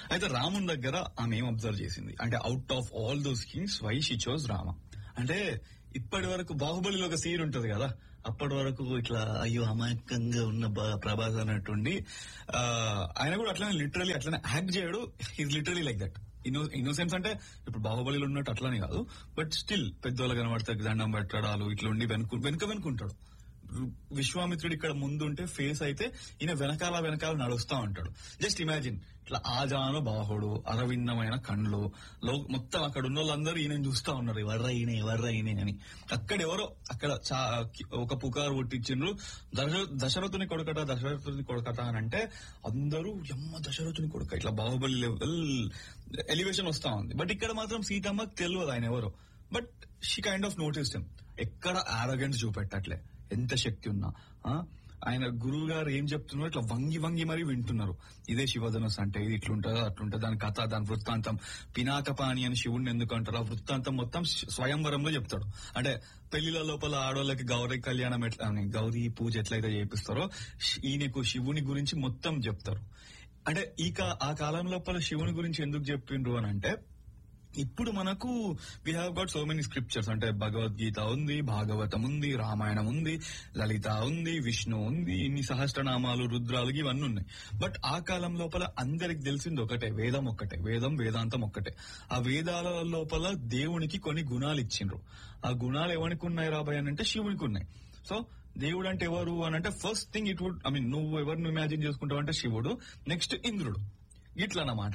అయితే రాముని దగ్గర ఆమె ఏం అబ్జర్వ్ చేసింది అంటే out of all those kings why she chose Rama అంటే ఇప్పటి వరకు బాహుబలిలో ఒక సీన్ ఉంటది కదా అప్పటి వరకు ఇట్లా అయ్యో అమాయకంగా ఉన్న బ- ప్రభాస్ అన్నట్టుండి ఆ, ఆయన కూడా అట్లనే లిటరలీ అట్లనే యాక్ట్ చేయడు is literally like that inno innocence అంటే ఇప్పుడు బాహుబలిలో ఉన్నట్టు అట్లనే కాదు బట్ స్టిల్ పెద్దోళ్ళు కనబడితే దండం పెట్టడాలు ఇట్లా ఉండి వెనుక వెనుక వెనుకుంటాడు విశ్వామిత్రుడు ఇక్కడ ముందు ఉంటే ఫేస్ అయితే ఈయన వెనకాల వెనకాల నడుస్తా ఉంటాడు జస్ట్ ఇమాజిన్ ఇట్లా ఆజాన బాహుడు అరవిందమైన కండ్లు లో మొత్తం అక్కడ ఉన్న వాళ్ళందరూ ఈయన చూస్తా ఉన్నారు ఎవర్రా ఈయన ఎవర్రా ఈయన అని అక్కడ ఎవరో అక్కడ చా- ఒక పుకారు పుట్టించిండ్రు దశ దశరథుని కొడుకట దశరథుని కొడుకట అని అంటే అందరూ ఎమ్మ దశరథుని కొడుక ఇట్లా బాహుబలి లెవెల్ ఎలివేషన్ వస్తా ఉంది బట్ ఇక్కడ మాత్రం సీతమ్మకి తెలియదు ఆయన ఎవరో but she kind of notice ఎక్కడ ఆరోగెన్స్ చూపెట్టట్లే ఎంత శక్తి ఉన్నా ఆ? ఆయన గురువు గారు ఏం చెప్తున్నారో ఇట్లా వంగి వంగి మరీ వింటున్నారు ఇదే శివధనస్ అంటే ఇది ఇట్లుంటుందా అట్లుంటుంది దాని కథ దాని వృత్తాంతం పినాకపాణి అని శివుణ్ణి ఎందుకు అంటారు ఆ వృత్తాంతం మొత్తం స్వయంవరంలో చెప్తాడు అంటే పెళ్లిల లోపల ఆడవాళ్ళకి గౌరీ కళ్యాణం ఎట్లా అని గౌరీ పూజ ఎట్లయితే చేపిస్తారో శి- ఈయనకు శివుని గురించి మొత్తం చెప్తారు అంటే ఈ కా- ఆ కాలం లోపల శివుని గురించి ఎందుకు చెప్పిండ్రు అని అంటే ఇప్పుడు మనకు we have got so many scriptures అంటే భగవద్గీత ఉంది భాగవతం ఉంది రామాయణం ఉంది లలిత ఉంది విష్ణు ఉంది ఇన్ని సహస్రనామాలు రుద్రాలు ఇవన్నీ ఉన్నాయి బట్ ఆ కాలం లోపల అందరికి తెలిసింది ఒకటే వేదం ఒక్కటే వేదం వేదాంతం ఒక్కటే ఆ వేదాల లోపల దేవునికి కొన్ని గుణాలు ఇచ్చిండ్రు ఆ గుణాలు ఎవరికి ఉన్నాయి రాబాయ్ అని అంటే శివునికి ఉన్నాయి సో దేవుడు అంటే ఎవరు అని అంటే first thing it would I mean నువ్వు ఎవరిని ఇమాజిన్ చేసుకుంటావు అంటే శివుడు నెక్స్ట్ ఇంద్రుడు ఇట్లన్నమాట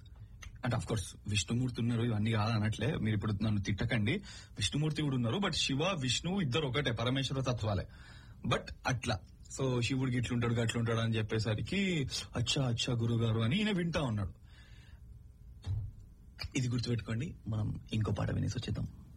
అంటే అఫ్ కోర్స్ విష్ణుమూర్తి ఉన్నారు ఇవన్నీ కాదనట్లే మీరు ఇప్పుడు నన్ను తిట్టకండి విష్ణుమూర్తి కూడా ఉన్నారు బట్ శివ విష్ణు ఇద్దరు ఒకటే పరమేశ్వర తత్వాలే బట్ అట్లా సో శివుడికి ఇట్లుంటాడు గట్లుంటాడు అని చెప్పేసరికి అచ్చా అచ్చా గురుగారు అని ఈయన వింటా ఉన్నాడు ఇది గుర్తుపెట్టుకోండి మనం ఇంకో పాట వినేసి వచ్చేద్దాం